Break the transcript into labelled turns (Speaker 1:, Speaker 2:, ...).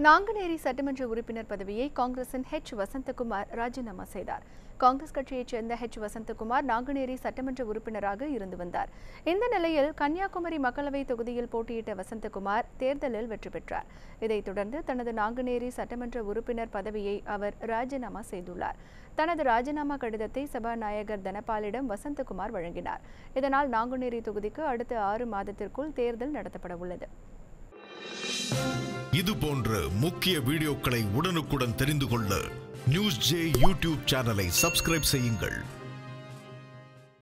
Speaker 1: நாங்குநேரி சட்டமன்ற உறுப்பினர் பதவியை காங்கிரசின் ஹெச் வசந்தகுமார் ராஜினாமா செய்தார் காங்கிரஸ் கட்சியைச் சேர்ந்த ஹெச் வசந்தகுமார் நாங்குநேரி சட்டமன்ற உறுப்பினராக இருந்து வந்தார் இந்த நிலையில் கன்னியாகுமரி மக்களவை தொகுதியில் போட்டியிட்ட வசந்தகுமார் தேர்தலில் வெற்றி பெற்றார் இதைத் தொடர்ந்து தனது நாங்குநேரி சட்டமன்ற உறுப்பினர் பதவியை அவர் ராஜினாமா செய்துள்ளார் தனது ராஜினாமா கடிதத்தை சபாநாயகர் தனபாலிடம் வசந்தகுமார் வழங்கினார் இதனால் நாங்குநேரி தொகுதிக்கு அடுத்த ஆறு மாதத்திற்குள் தேர்தல் நடத்தப்பட உள்ளது
Speaker 2: இது போன்ற முக்கிய வீடியோக்களை உடனுக்குடன் தெரிந்து கொள்ள நியூஸ் ஜே யூடியூப் சேனலை சப்ஸ்கிரைப் செய்யுங்கள்